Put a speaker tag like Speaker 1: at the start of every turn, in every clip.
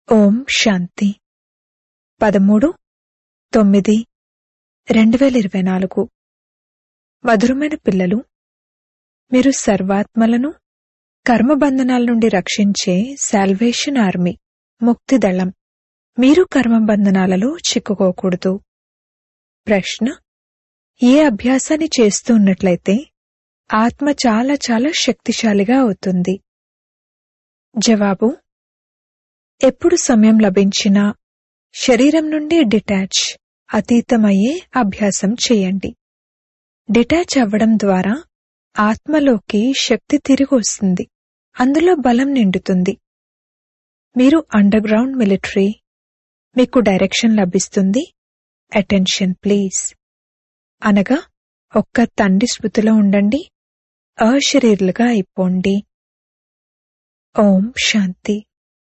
Speaker 1: ఓం శాంతి పదమూడు తొమ్మిది రెండు వేల ఇరవై నాలుగు మధురమైన పిల్లలు మీరు సర్వాత్మలను కర్మబంధనాల నుండి రక్షించే సాల్వేషన్ ఆర్మీ ముక్తి దళం మీరు కర్మబంధనాలలో చిక్కుకోకూడదు ప్రశ్న ఏ అభ్యాసాన్ని చేస్తూ ఉన్నట్లయితే ఆత్మ చాలా చాలా శక్తిశాలిగా అవుతుంది జవాబు ఎప్పుడు సమయం లభించినా శరీరం నుండి డిటాచ్ అతీతమయ్యే అభ్యాసం చేయండి డిటాచ్ అవ్వడం ద్వారా ఆత్మలోకి శక్తి తిరిగి వస్తుంది అందులో బలం నిండుతుంది మీరు అండర్ గ్రౌండ్ మిలిటరీ మీకు డైరెక్షన్ లభిస్తుంది అటెన్షన్ ప్లీజ్ అనగా ఒక్క తండ్రి స్మృతిలో ఉండండి అశరీరులుగా అయిపోండి ఓం శాంతి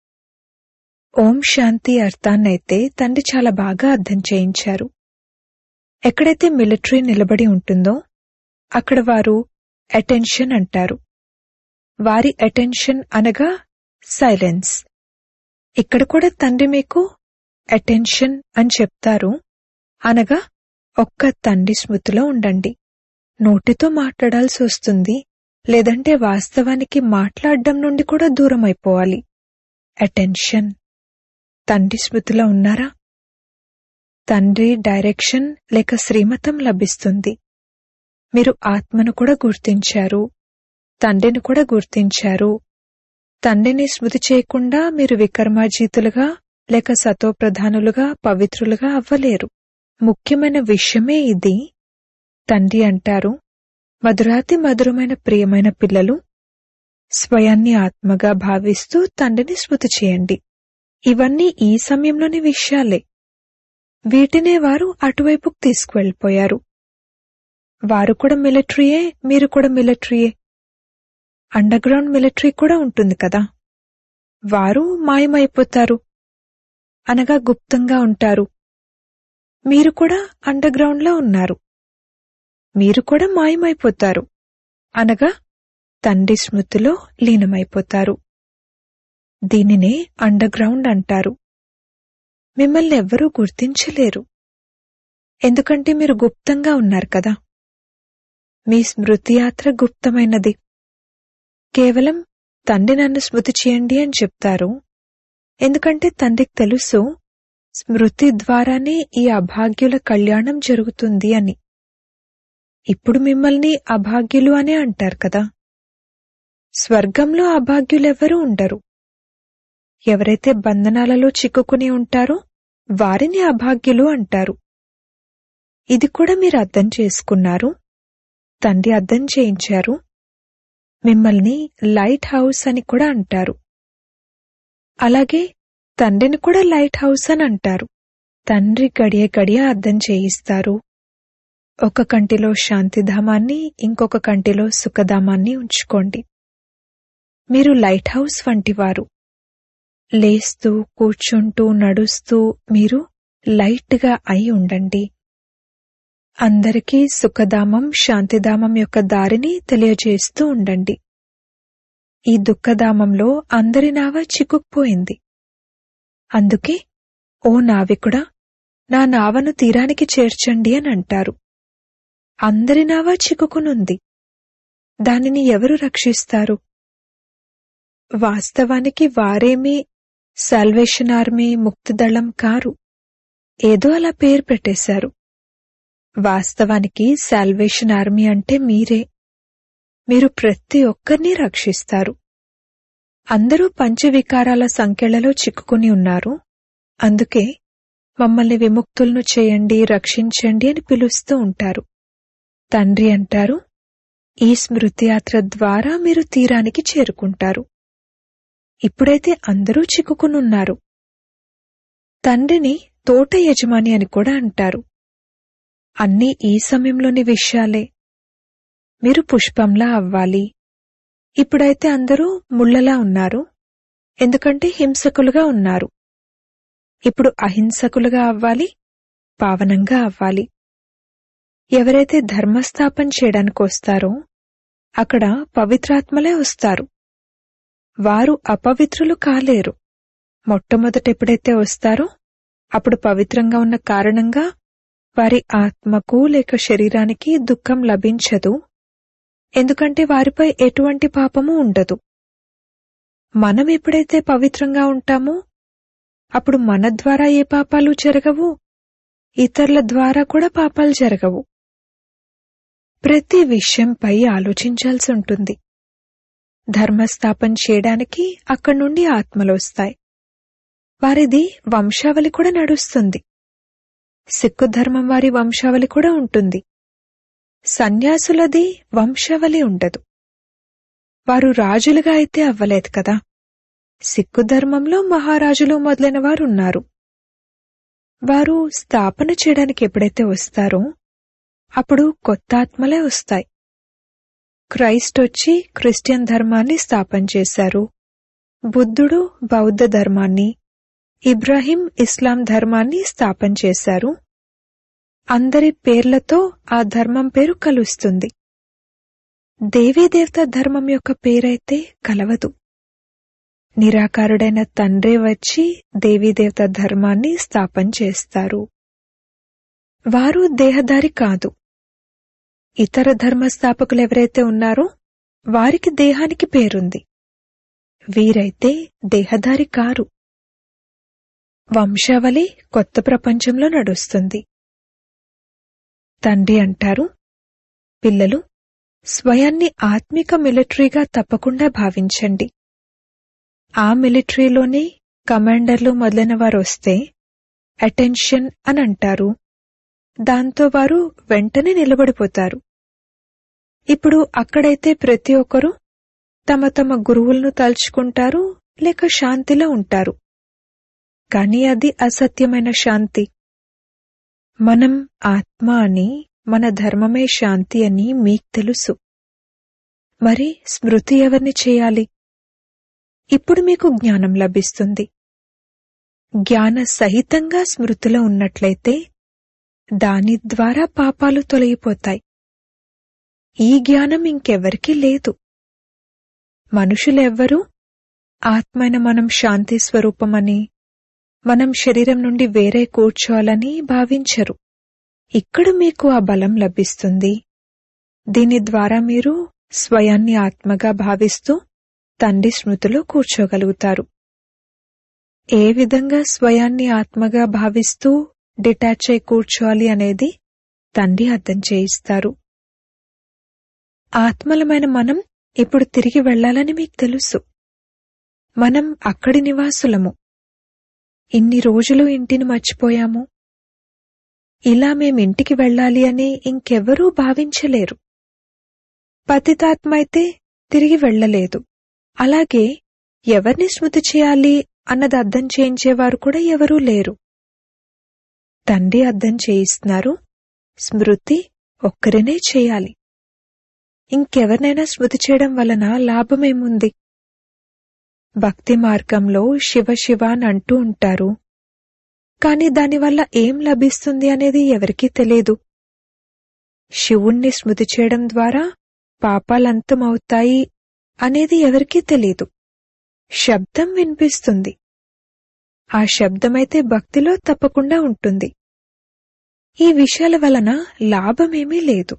Speaker 1: ఓం శాంతి అర్థాన్నైతే తండ్రి చాలా బాగా అర్థం చేయించారు ఎక్కడైతే మిలిటరీ నిలబడి ఉంటుందో అక్కడ వారు అటెన్షన్ అంటారు వారి అటెన్షన్ అనగా సైలెన్స్ ఇక్కడ కూడా తండ్రి మీకు అటెన్షన్ అని చెప్తారు అనగా ఒక్క తండ్రి స్మృతిలో ఉండండి నోటితో మాట్లాడాల్సి వస్తుంది లేదంటే వాస్తవానికి మాట్లాడడం నుండి కూడా దూరం అయిపోవాలి అటెన్షన్ తండ్రి స్మృతిలో ఉన్నారా తండ్రి డైరెక్షన్ లేక శ్రీమతం లభిస్తుంది మీరు ఆత్మను కూడా గుర్తించారు తండ్రిని కూడా గుర్తించారు తండ్రిని స్మృతి చేయకుండా మీరు వికర్మాజీతులుగా లేక సతోప్రధానులుగా పవిత్రులుగా అవ్వలేరు ముఖ్యమైన విషయమే ఇది తండ్రి అంటారు మధురాతి మధురమైన ప్రియమైన పిల్లలు స్వయాన్ని ఆత్మగా భావిస్తూ తండ్రిని స్మృతి చేయండి ఇవన్నీ ఈ సమయంలోని విషయాలే వీటినే వారు అటువైపుకు తీసుకువెళ్ళిపోయారు వారు కూడా మిలిటరీయే మీరు కూడా మిలిటరీయే అండర్ గ్రౌండ్ మిలిటరీ కూడా ఉంటుంది కదా వారు మాయమైపోతారు అనగా గుప్తంగా ఉంటారు మీరు కూడా అండర్ గ్రౌండ్లో ఉన్నారు మీరు కూడా మాయమైపోతారు అనగా తండ్రి స్మృతిలో లీనమైపోతారు దీనినే అండర్ గ్రౌండ్ అంటారు మిమ్మల్ని ఎవ్వరూ గుర్తించలేరు ఎందుకంటే మీరు గుప్తంగా ఉన్నారు కదా మీ స్మృతి యాత్ర గుప్తమైనది కేవలం తండ్రి నన్ను స్మృతి చేయండి అని చెప్తారు ఎందుకంటే తండ్రికి తెలుసు స్మృతి ద్వారానే ఈ అభాగ్యుల కళ్యాణం జరుగుతుంది అని ఇప్పుడు మిమ్మల్ని అభాగ్యులు అనే అంటారు కదా స్వర్గంలో అభాగ్యులెవరూ ఉండరు ఎవరైతే బంధనాలలో చిక్కుకుని ఉంటారో వారిని అభాగ్యులు అంటారు ఇది కూడా మీరు అర్థం చేసుకున్నారు తండ్రి అర్థం చేయించారు మిమ్మల్ని లైట్ హౌస్ అని కూడా అంటారు అలాగే తండ్రిని కూడా లైట్ హౌస్ అని అంటారు తండ్రి గడియ గడియ అర్థం చేయిస్తారు ఒక కంటిలో శాంతిధామాన్ని ఇంకొక కంటిలో సుఖధామాన్ని ఉంచుకోండి మీరు లైట్ హౌస్ వంటివారు లేస్తూ కూర్చుంటూ నడుస్తూ మీరు లైట్గా అయి ఉండండి అందరికీ సుఖధామం శాంతిధామం యొక్క దారిని తెలియజేస్తూ ఉండండి ఈ దుఃఖధామంలో అందరి నావ చిక్కుకుపోయింది అందుకే ఓ నావికుడా నా నావను తీరానికి చేర్చండి అని అంటారు అందరి నావ చిక్కుకునుంది దానిని ఎవరు రక్షిస్తారు వాస్తవానికి వారేమీ సాల్వేషన్ ఆర్మీ ముక్తిదళం కారు ఏదో అలా పేరు పెట్టేశారు వాస్తవానికి సాల్వేషన్ ఆర్మీ అంటే మీరే మీరు ప్రతి ఒక్కరినీ రక్షిస్తారు అందరూ పంచవికారాల సంఖ్యలలో చిక్కుకుని ఉన్నారు అందుకే మమ్మల్ని విముక్తులను చేయండి రక్షించండి అని పిలుస్తూ ఉంటారు తండ్రి అంటారు ఈ స్మృతి యాత్ర ద్వారా మీరు తీరానికి చేరుకుంటారు ఇప్పుడైతే అందరూ చిక్కుకునున్నారు తండ్రిని తోట యజమాని అని కూడా అంటారు అన్నీ ఈ సమయంలోని విషయాలే మీరు పుష్పంలా అవ్వాలి ఇప్పుడైతే అందరూ ముళ్ళలా ఉన్నారు ఎందుకంటే హింసకులుగా ఉన్నారు ఇప్పుడు అహింసకులుగా అవ్వాలి పావనంగా అవ్వాలి ఎవరైతే ధర్మస్థాపన చేయడానికి వస్తారో అక్కడ పవిత్రాత్మలే వస్తారు వారు అపవిత్రులు కాలేరు మొట్టమొదట ఎప్పుడైతే వస్తారో అప్పుడు పవిత్రంగా ఉన్న కారణంగా వారి ఆత్మకు లేక శరీరానికి దుఃఖం లభించదు ఎందుకంటే వారిపై ఎటువంటి పాపము ఉండదు మనం ఎప్పుడైతే పవిత్రంగా ఉంటామో అప్పుడు మన ద్వారా ఏ పాపాలు జరగవు ఇతరుల ద్వారా కూడా పాపాలు జరగవు ప్రతి విషయంపై ఆలోచించాల్సి ఉంటుంది ధర్మస్థాపన చేయడానికి అక్కడి నుండి ఆత్మలు వస్తాయి వారిది వంశావళి కూడా నడుస్తుంది సిక్కు ధర్మం వారి వంశావళి కూడా ఉంటుంది సన్యాసులది వంశావళి ఉండదు వారు రాజులుగా అయితే అవ్వలేదు కదా సిక్కు ధర్మంలో మహారాజులు మొదలైన వారు ఉన్నారు వారు స్థాపన చేయడానికి ఎప్పుడైతే వస్తారో అప్పుడు కొత్త ఆత్మలే వస్తాయి క్రైస్ట్ వచ్చి క్రిస్టియన్ ధర్మాన్ని స్థాపన చేశారు బుద్ధుడు బౌద్ధ ధర్మాన్ని ఇబ్రాహిం ఇస్లాం ధర్మాన్ని స్థాపన చేశారు అందరి పేర్లతో ఆ ధర్మం పేరు కలుస్తుంది దేవీదేవత ధర్మం యొక్క పేరైతే కలవదు నిరాకారుడైన తండ్రి వచ్చి దేవీదేవత ధర్మాన్ని స్థాపన చేస్తారు వారు దేహదారి కాదు ఇతర ధర్మస్థాపకులు ఎవరైతే ఉన్నారో వారికి దేహానికి పేరుంది వీరైతే దేహదారి కారు వంశావళి కొత్త ప్రపంచంలో నడుస్తుంది తండ్రి అంటారు పిల్లలు స్వయాన్ని ఆత్మిక మిలిటరీగా తప్పకుండా భావించండి ఆ మిలిటరీలోనే కమాండర్లు మొదలైన వారు వస్తే అటెన్షన్ అని అంటారు దాంతో వారు వెంటనే నిలబడిపోతారు ఇప్పుడు అక్కడైతే ప్రతి ఒక్కరూ తమ తమ గురువులను తలుచుకుంటారు లేక శాంతిలో ఉంటారు కాని అది అసత్యమైన శాంతి మనం ఆత్మ అని మన ధర్మమే శాంతి అని మీకు తెలుసు మరి స్మృతి ఎవరిని చేయాలి ఇప్పుడు మీకు జ్ఞానం లభిస్తుంది జ్ఞాన సహితంగా స్మృతిలో ఉన్నట్లయితే దాని ద్వారా పాపాలు తొలగిపోతాయి ఈ జ్ఞానం ఇంకెవరికీ లేదు మనుషులెవ్వరూ ఆత్మైన మనం శాంతి స్వరూపమని మనం శరీరం నుండి వేరే కూర్చోవాలని భావించరు ఇక్కడ మీకు ఆ బలం లభిస్తుంది దీని ద్వారా మీరు స్వయాన్ని ఆత్మగా భావిస్తూ తండ్రి స్మృతిలో కూర్చోగలుగుతారు ఏ విధంగా స్వయాన్ని ఆత్మగా భావిస్తూ డిటాచ్ అయి కూర్చోవాలి అనేది తండ్రి అర్థం చేయిస్తారు ఆత్మలమైన మనం ఇప్పుడు తిరిగి వెళ్లాలని మీకు తెలుసు మనం అక్కడి నివాసులము ఇన్ని రోజులు ఇంటిని మర్చిపోయాము ఇలా మేమింటికి వెళ్ళాలి అని ఇంకెవ్వరూ భావించలేరు పతితాత్మ అయితే తిరిగి వెళ్ళలేదు అలాగే ఎవరిని స్మృతి చేయాలి అన్నది అర్థం చేయించేవారు కూడా ఎవరూ లేరు తండ్రి అర్థం చేయిస్తున్నారు స్మృతి ఒక్కరినే చేయాలి ఇంకెవరినైనా స్మృతి చేయడం వలన లాభమేముంది భక్తి మార్గంలో శివ శివ అని అంటూ ఉంటారు కాని దానివల్ల ఏం లభిస్తుంది అనేది ఎవరికీ తెలియదు శివుణ్ణి స్మృతి చేయడం ద్వారా పాపాలంతమవుతాయి అనేది ఎవరికీ తెలియదు శబ్దం వినిపిస్తుంది ఆ శబ్దమైతే భక్తిలో తప్పకుండా ఉంటుంది ఈ విషయాల వలన లాభమేమీ లేదు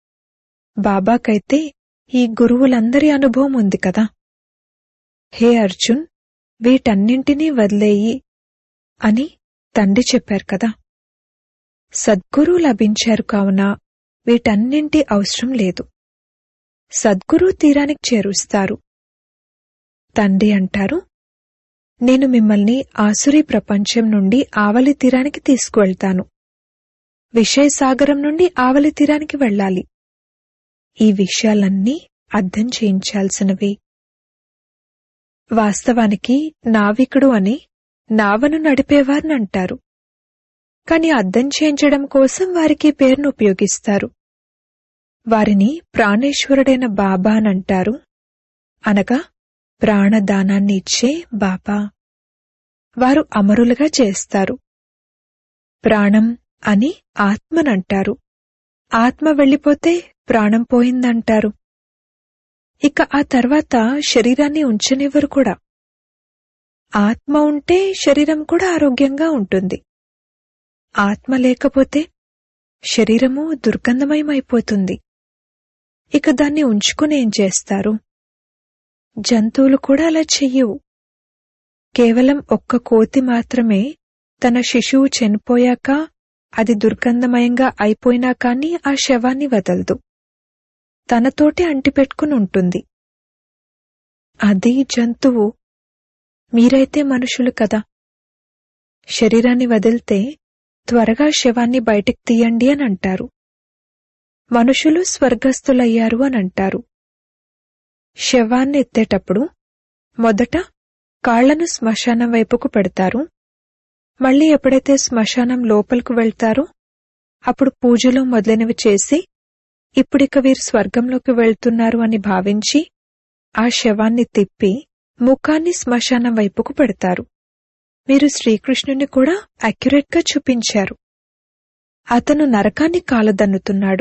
Speaker 1: బాబాకైతే ఈ గురువులందరి అనుభవం ఉంది కదా హే అర్జున్ వీటన్నింటినీ వదిలేయి అని తండ్రి చెప్పారు కదా సద్గురు లభించారు కావున వీటన్నింటి అవసరం లేదు సద్గురు తీరానికి చేరుస్తారు తండ్రి అంటారు నేను మిమ్మల్ని ఆసురీ ప్రపంచం నుండి ఆవలి తీరానికి తీసుకువెళ్తాను విషయసాగరం నుండి ఆవలి తీరానికి వెళ్ళాలి ఈ విషయాలన్నీ అర్థం చేయించాల్సినవి వాస్తవానికి నావికుడు అని నావను నడిపేవారిని అంటారు కాని అర్థం చేయించడం కోసం వారికి పేరును ఉపయోగిస్తారు వారిని ప్రాణేశ్వరుడైన బాబా అని అంటారు అనగా ప్రాణదానాన్ని ఇచ్చే బాబా వారు అమరులుగా చేస్తారు ప్రాణం అని ఆత్మనంటారు ఆత్మ వెళ్ళిపోతే ప్రాణం పోయిందంటారు ఇక ఆ తర్వాత శరీరాన్ని ఉంచనివ్వరు కూడా ఆత్మ ఉంటే శరీరం కూడా ఆరోగ్యంగా ఉంటుంది ఆత్మ లేకపోతే శరీరము దుర్గంధమయమైపోతుంది ఇక దాన్ని ఉంచుకుని ఏం చేస్తారు జంతువులు కూడా అలా చెయ్యవు కేవలం ఒక్క కోతి మాత్రమే తన శిశువు చనిపోయాక అది దుర్గంధమయంగా అయిపోయినా కానీ ఆ శవాన్ని వదలదు తనతోటి అంటిపెట్టుకుని ఉంటుంది అది జంతువు మీరైతే మనుషులు కదా శరీరాన్ని వదిలితే త్వరగా శవాన్ని బయటికి తీయండి అని అంటారు మనుషులు స్వర్గస్థులయ్యారు అని అంటారు శవాన్ని ఎత్తేటప్పుడు మొదట కాళ్లను శ్మశానం వైపుకు పెడతారు మళ్ళీ ఎప్పుడైతే శ్మశానం లోపలికి వెళ్తారో అప్పుడు పూజలు మొదలైనవి చేసి ఇప్పుడిక వీరు స్వర్గంలోకి వెళ్తున్నారు అని భావించి ఆ శవాన్ని తిప్పి ముఖాన్ని శ్మశానం వైపుకు పెడతారు మీరు శ్రీకృష్ణుని కూడా అక్యురేట్ గా చూపించారు అతను నరకాన్ని కాలదన్నుతున్నాడు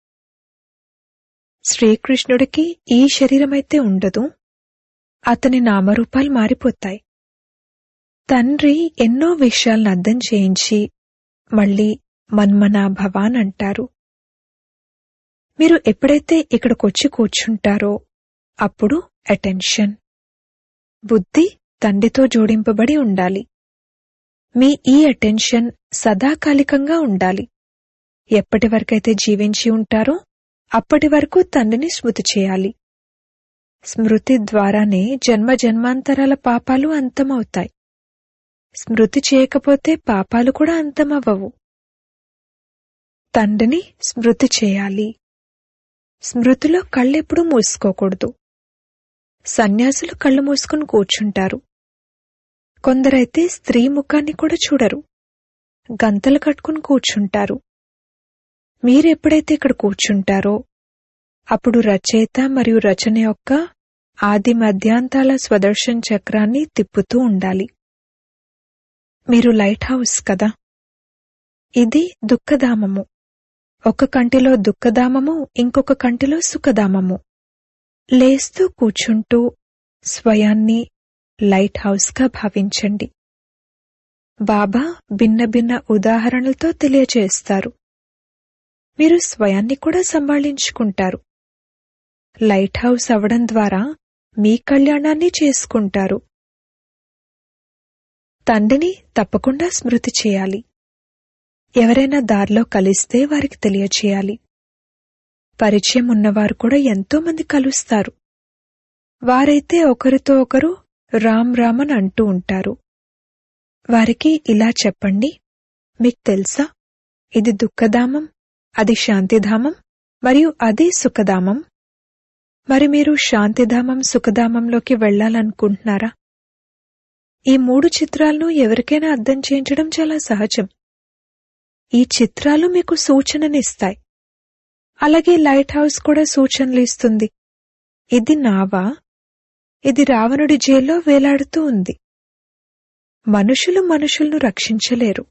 Speaker 1: శ్రీకృష్ణుడికి ఈ శరీరమైతే ఉండదు అతని నామరూపాలు మారిపోతాయి తండ్రి ఎన్నో విషయాలను అర్థం చేయించి మళ్ళీ మన్మనా భవాన్ అంటారు మీరు ఎప్పుడైతే ఇక్కడికొచ్చి కూర్చుంటారో అప్పుడు అటెన్షన్ బుద్ధి తండ్రితో జోడింపబడి ఉండాలి మీ ఈ అటెన్షన్ సదాకాలికంగా ఉండాలి ఎప్పటి వరకైతే జీవించి ఉంటారో అప్పటి వరకు తండ్రిని స్మృతి చేయాలి స్మృతి ద్వారానే జన్మ జన్మాంతరాల పాపాలు అంతమవుతాయి స్మృతి చేయకపోతే పాపాలు కూడా అంతమవ్వవు తండ్రిని స్మృతి చేయాలి స్మృతిలో కళ్ళెప్పుడూ మూసుకోకూడదు సన్యాసులు కళ్ళు మూసుకుని కూర్చుంటారు కొందరైతే స్త్రీ ముఖాన్ని కూడా చూడరు గంతలు కట్టుకుని కూర్చుంటారు మీరెప్పుడైతే ఇక్కడ కూర్చుంటారో అప్పుడు రచయిత మరియు రచన యొక్క ఆది మధ్యాంతాల స్వదర్శన్ చక్రాన్ని తిప్పుతూ ఉండాలి మీరు లైట్ హౌస్ కదా ఇది దుఃఖధామము ఒక కంటిలో దుఃఖధామము ఇంకొక కంటిలో సుఖధామము లేస్తూ కూర్చుంటూ స్వయాన్ని లైట్ హౌస్గా భావించండి బాబా భిన్న భిన్న ఉదాహరణలతో తెలియజేస్తారు మీరు స్వయాన్ని కూడా సంభాళించుకుంటారు లైట్ హౌస్ అవడం ద్వారా మీ కళ్యాణాన్ని చేసుకుంటారు తండ్రిని తప్పకుండా స్మృతి చేయాలి ఎవరైనా దారిలో కలిస్తే వారికి తెలియచేయాలి పరిచయం ఉన్నవారు కూడా ఎంతో మంది కలుస్తారు వారైతే ఒకరితో ఒకరు రామ్ రామ్ అని అంటూ ఉంటారు వారికి ఇలా చెప్పండి మీకు తెలుసా ఇది దుఃఖధామం అది శాంతిధామం మరియు అది సుఖధామం మరి మీరు శాంతిధామం సుఖధామంలోకి వెళ్లాలనుకుంటున్నారా ఈ మూడు చిత్రాలను ఎవరికైనా అర్థం చేయించడం చాలా సహజం ఈ చిత్రాలు మీకు సూచననిస్తాయి అలాగే లైట్ హౌస్ కూడా సూచనలు ఇస్తుంది ఇది నావా ఇది రావణుడి జైల్లో వేలాడుతూ ఉంది మనుషులు మనుషులను రక్షించలేరు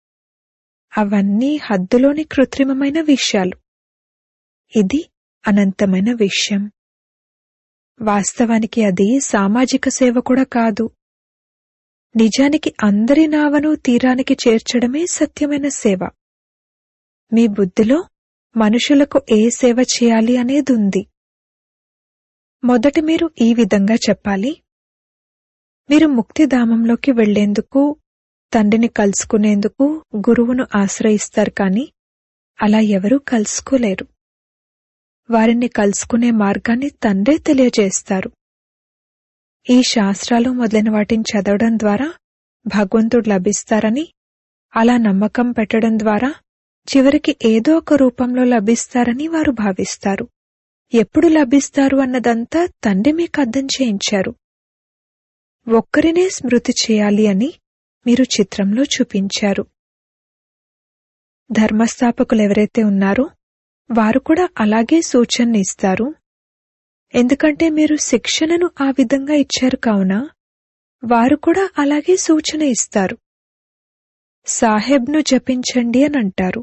Speaker 1: అవన్నీ హద్దులోని కృత్రిమమైన విషయాలు ఇది అనంతమైన విషయం వాస్తవానికి అది సామాజిక సేవ కూడా కాదు నిజానికి అందరి నావను తీరానికి చేర్చడమే సత్యమైన సేవ మీ బుద్ధిలో మనుషులకు ఏ సేవ చేయాలి అనేది ఉంది మొదట మీరు ఈ విధంగా చెప్పాలి మీరు ముక్తిధామంలోకి వెళ్లేందుకు తండ్రిని కలుసుకునేందుకు గురువును ఆశ్రయిస్తారు కాని అలా ఎవరూ కలుసుకోలేరు వారిని కలుసుకునే మార్గాన్ని తండ్రే తెలియజేస్తారు ఈ శాస్త్రాలు మొదలైన వాటిని చదవడం ద్వారా భగవంతుడు లభిస్తారని అలా నమ్మకం పెట్టడం ద్వారా చివరికి ఏదో ఒక రూపంలో లభిస్తారని వారు భావిస్తారు ఎప్పుడు లభిస్తారు అన్నదంతా తండ్రి మీకు అర్థం చేయించారు ఒక్కరినే స్మృతి చేయాలి అని మీరు చిత్రంలో చూపించారు ధర్మస్థాపకులు ఎవరైతే ఉన్నారో వారు కూడా అలాగే సూచనని ఇస్తారు ఎందుకంటే మీరు శిక్షణను ఆ విధంగా ఇచ్చారు కావున వారు కూడా అలాగే సూచన ఇస్తారు సాహెబ్ను జపించండి అని అంటారు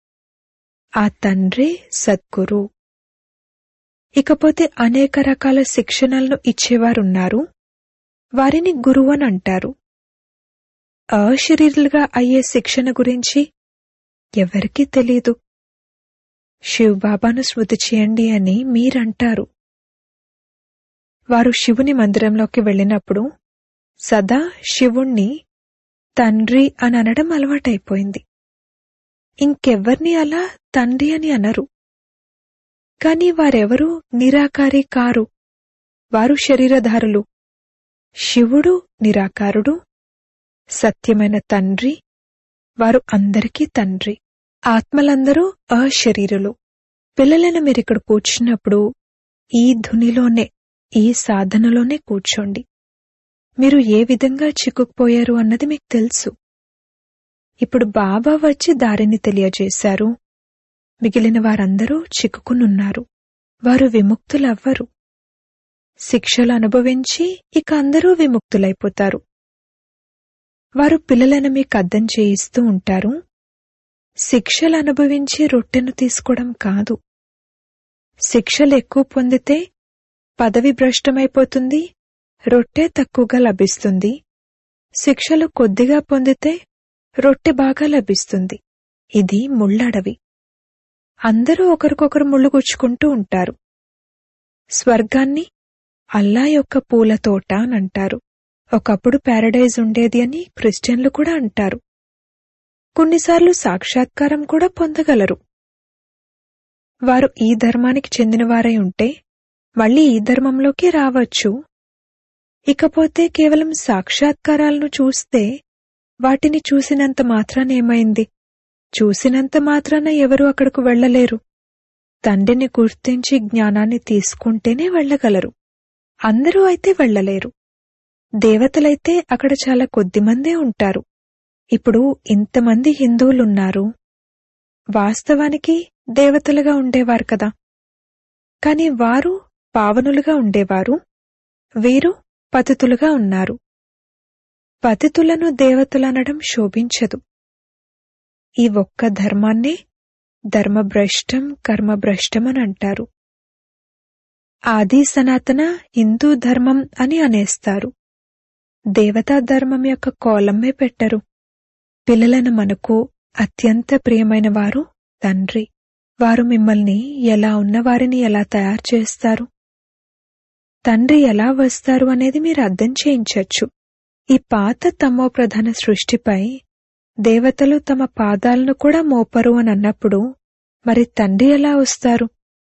Speaker 1: ఆ తండ్రి సద్గురు ఇకపోతే అనేక రకాల శిక్షణలను ఇచ్చేవారున్నారు వారిని గురువు అని అంటారు అశరీరులుగా అయ్యే శిక్షణ గురించి ఎవరికీ తెలీదు శివబాబాను స్మృతి చేయండి అని మీరంటారు వారు శివుని మందిరంలోకి వెళ్ళినప్పుడు సదా శివుణ్ణి తండ్రి అని అనడం అలవాటైపోయింది ఇంకెవ్వర్ని అలా తండ్రి అని అనరు కాని వారెవరూ నిరాకారి కారు వారు శరీరధారులు శివుడు నిరాకారుడు సత్యమైన తండ్రి వారు అందరికీ తండ్రి ఆత్మలందరూ అశరీరులు పిల్లలైన మీరిక్కడ కూర్చున్నప్పుడు ఈ ధునిలోనే ఈ సాధనలోనే కూర్చోండి మీరు ఏ విధంగా చిక్కుకుపోయారు అన్నది మీకు తెలుసు ఇప్పుడు బాబా వచ్చి దారిని తెలియజేశారు మిగిలిన వారందరూ చిక్కుకునున్నారు వారు విముక్తులవ్వరు శిక్షలు అనుభవించి ఇక అందరూ విముక్తులైపోతారు వారు పిల్లలను మీకు అర్థం చేయిస్తూ ఉంటారు శిక్షలు అనుభవించి రొట్టెను తీసుకోవడం కాదు శిక్షలు ఎక్కువ పొందితే పదవి భ్రష్టమైపోతుంది రొట్టె తక్కువగా లభిస్తుంది శిక్షలు కొద్దిగా పొందితే రొట్టె బాగా లభిస్తుంది ఇది ముళ్ళడవి అందరూ ఒకరికొకరు ముళ్ళు గుచ్చుకుంటూ ఉంటారు స్వర్గాన్ని అల్లా యొక్క పూల తోట అని అంటారు ఒకప్పుడు ప్యారడైజ్ ఉండేది అని క్రిస్టియన్లు కూడా అంటారు కొన్నిసార్లు సాక్షాత్కారం కూడా పొందగలరు వారు ఈ ధర్మానికి చెందినవారై ఉంటే మళ్ళీ ఈ ధర్మంలోకి రావచ్చు ఇకపోతే కేవలం సాక్షాత్కారాలను చూస్తే వాటిని చూసినంత మాత్రాన ఏమైంది చూసినంత మాత్రాన ఎవరూ అక్కడకు వెళ్లలేరు తండ్రిని గుర్తించి జ్ఞానాన్ని తీసుకుంటేనే వెళ్లగలరు అందరూ అయితే వెళ్లలేరు దేవతలైతే అక్కడ చాలా కొద్దిమందే ఉంటారు ఇప్పుడు ఇంతమంది హిందువులున్నారు వాస్తవానికి దేవతలుగా ఉండేవారు కదా కాని వారు పావనులుగా ఉండేవారు వీరు పతితులుగా ఉన్నారు పతితులను దేవతలనడం శోభించదు ఈ ఒక్క ధర్మాన్నే ధర్మభ్రష్టం కర్మభ్రష్టం అని అంటారు ఆది సనాతన హిందూ ధర్మం అని అనేస్తారు దేవతా ధర్మం యొక్క కోలమ్మే పెట్టరు పిల్లలను మనకు అత్యంత ప్రియమైన వారు తండ్రి వారు మిమ్మల్ని ఎలా ఉన్నవారిని ఎలా తయారు చేస్తారు తండ్రి ఎలా వస్తారు అనేది మీరు అర్థం చేయించొచ్చు ఈ పాత తమో ప్రధాన సృష్టిపై దేవతలు తమ పాదాలను కూడా మోపరు అని అన్నప్పుడు మరి తండ్రి ఎలా వస్తారు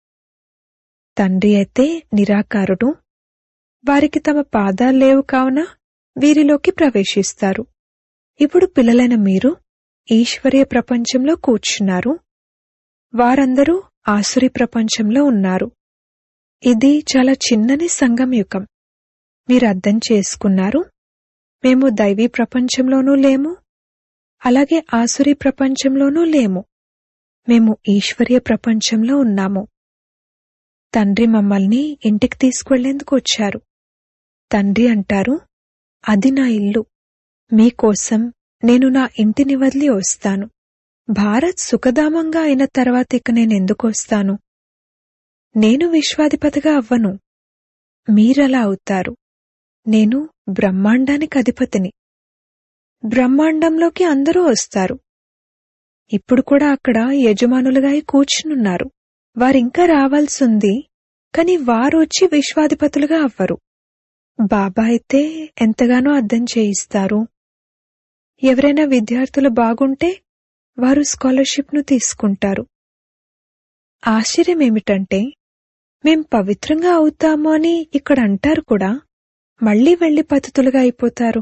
Speaker 1: తండ్రి అయితే నిరాకారుడు వారికి తమ పాదాలు లేవు కావున వీరిలోకి ప్రవేశిస్తారు ఇప్పుడు పిల్లలైన మీరు ఈశ్వరీయ ప్రపంచంలో కూర్చున్నారు వారందరూ ఆసురి ప్రపంచంలో ఉన్నారు ఇది చాలా చిన్నని సంగమయుగం మీరు అర్థం చేసుకున్నారు మేము దైవీ ప్రపంచంలోనూ లేము అలాగే ఆసురి ప్రపంచంలోనూ లేము మేము ఈశ్వరీయ ప్రపంచంలో ఉన్నాము తండ్రి మమ్మల్ని ఇంటికి తీసుకువెళ్లేందుకు వచ్చారు తండ్రి అంటారు అది నా ఇల్లు మీకోసం నేను నా ఇంటిని వదిలి వస్తాను భారత్ సుఖధామంగా అయిన తర్వాత ఇక నేనెందుకు వస్తాను నేను విశ్వాధిపతిగా అవ్వను మీరలా అవుతారు నేను బ్రహ్మాండానికి అధిపతిని బ్రహ్మాండంలోకి అందరూ వస్తారు ఇప్పుడు కూడా అక్కడ యజమానులుగా కూర్చునున్నారు వారింకా రావాల్సింది కాని వారు వచ్చి విశ్వాధిపతులుగా అవ్వరు బాబా అయితే ఎంతగానో అర్థం చేయిస్తారు ఎవరైనా విద్యార్థులు బాగుంటే వారు స్కాలర్షిప్ను తీసుకుంటారు ఆశ్చర్యమేమిటంటే మేం పవిత్రంగా అవుతాము అని ఇక్కడ అంటారు కూడా మళ్లీ వెళ్లి పతితులుగా అయిపోతారు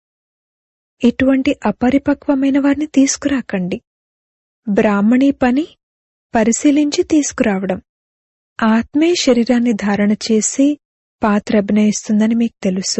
Speaker 1: ఇటువంటి అపరిపక్వమైన వారిని తీసుకురాకండి బ్రాహ్మణి పని పరిశీలించి తీసుకురావడం ఆత్మే శరీరాన్ని ధారణ చేసి పాత్ర అభినయిస్తుందని మీకు తెలుసు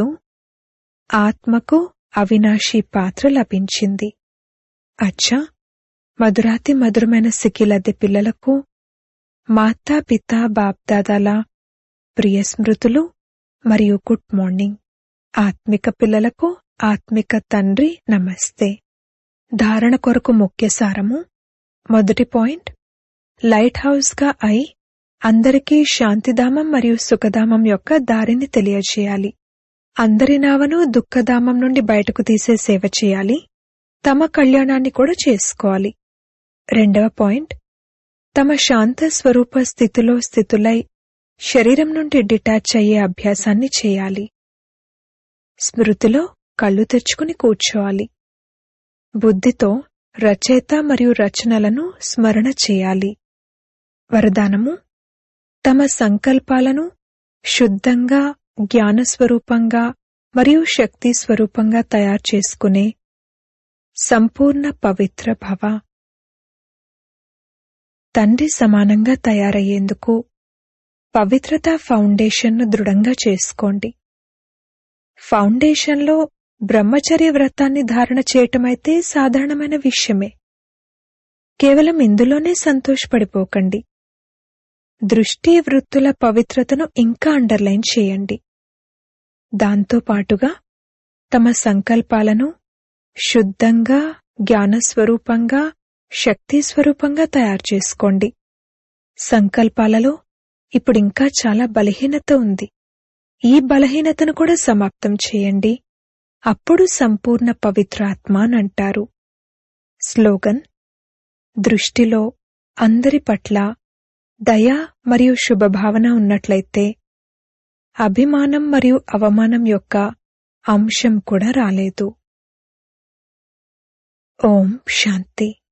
Speaker 1: ఆత్మకు అవినాశి పాత్ర లభించింది అచ్చా మధురాతి మధురమైన సికిలద్దె పిల్లలకు మాతా పితా బాప్దాదాల ప్రియ స్మృతులు మరియు గుడ్ మార్నింగ్ ఆత్మిక పిల్లలకు ఆత్మిక తండ్రి నమస్తే ధారణ కొరకు ముఖ్య సారము మొదటి పాయింట్ లైట్ హౌస్గా అయి అందరికీ శాంతిధామం మరియు సుఖధామం యొక్క దారిని తెలియజేయాలి అందరి నావను దుఃఖధామం నుండి బయటకు తీసే సేవ చేయాలి తమ కళ్యాణాన్ని కూడా చేసుకోవాలి రెండవ పాయింట్ తమ శాంత స్వరూప స్థితిలో స్థితులై శరీరం నుండి డిటాచ్ అయ్యే అభ్యాసాన్ని చేయాలి స్మృతిలో కళ్ళు తెచ్చుకుని కూర్చోవాలి బుద్ధితో రచయిత మరియు రచనలను స్మరణ చేయాలి వరదానము తమ సంకల్పాలను శుద్ధంగా జ్ఞానస్వరూపంగా మరియు శక్తి స్వరూపంగా తయారు చేసుకునే సంపూర్ణ పవిత్ర భవ తండ్రి సమానంగా తయారయ్యేందుకు పవిత్రత ఫౌండేషన్ను దృఢంగా చేసుకోండి ఫౌండేషన్లో బ్రహ్మచర్య వ్రతాన్ని ధారణ చేయటమైతే సాధారణమైన విషయమే కేవలం ఇందులోనే సంతోషపడిపోకండి దృష్టి వృత్తుల పవిత్రతను ఇంకా అండర్లైన్ చేయండి దాంతో పాటుగా తమ సంకల్పాలను శుద్ధంగా జ్ఞానస్వరూపంగా శక్తి స్వరూపంగా తయారు చేసుకోండి సంకల్పాలలో ఇప్పుడింకా చాలా బలహీనత ఉంది ఈ బలహీనతను కూడా సమాప్తం చేయండి అప్పుడు సంపూర్ణ పవిత్రాత్మ అని అంటారు స్లోగన్ దృష్టిలో అందరి పట్ల దయ మరియు శుభభావన ఉన్నట్లయితే అభిమానం మరియు అవమానం యొక్క అంశం కూడా రాలేదు ఓం శాంతి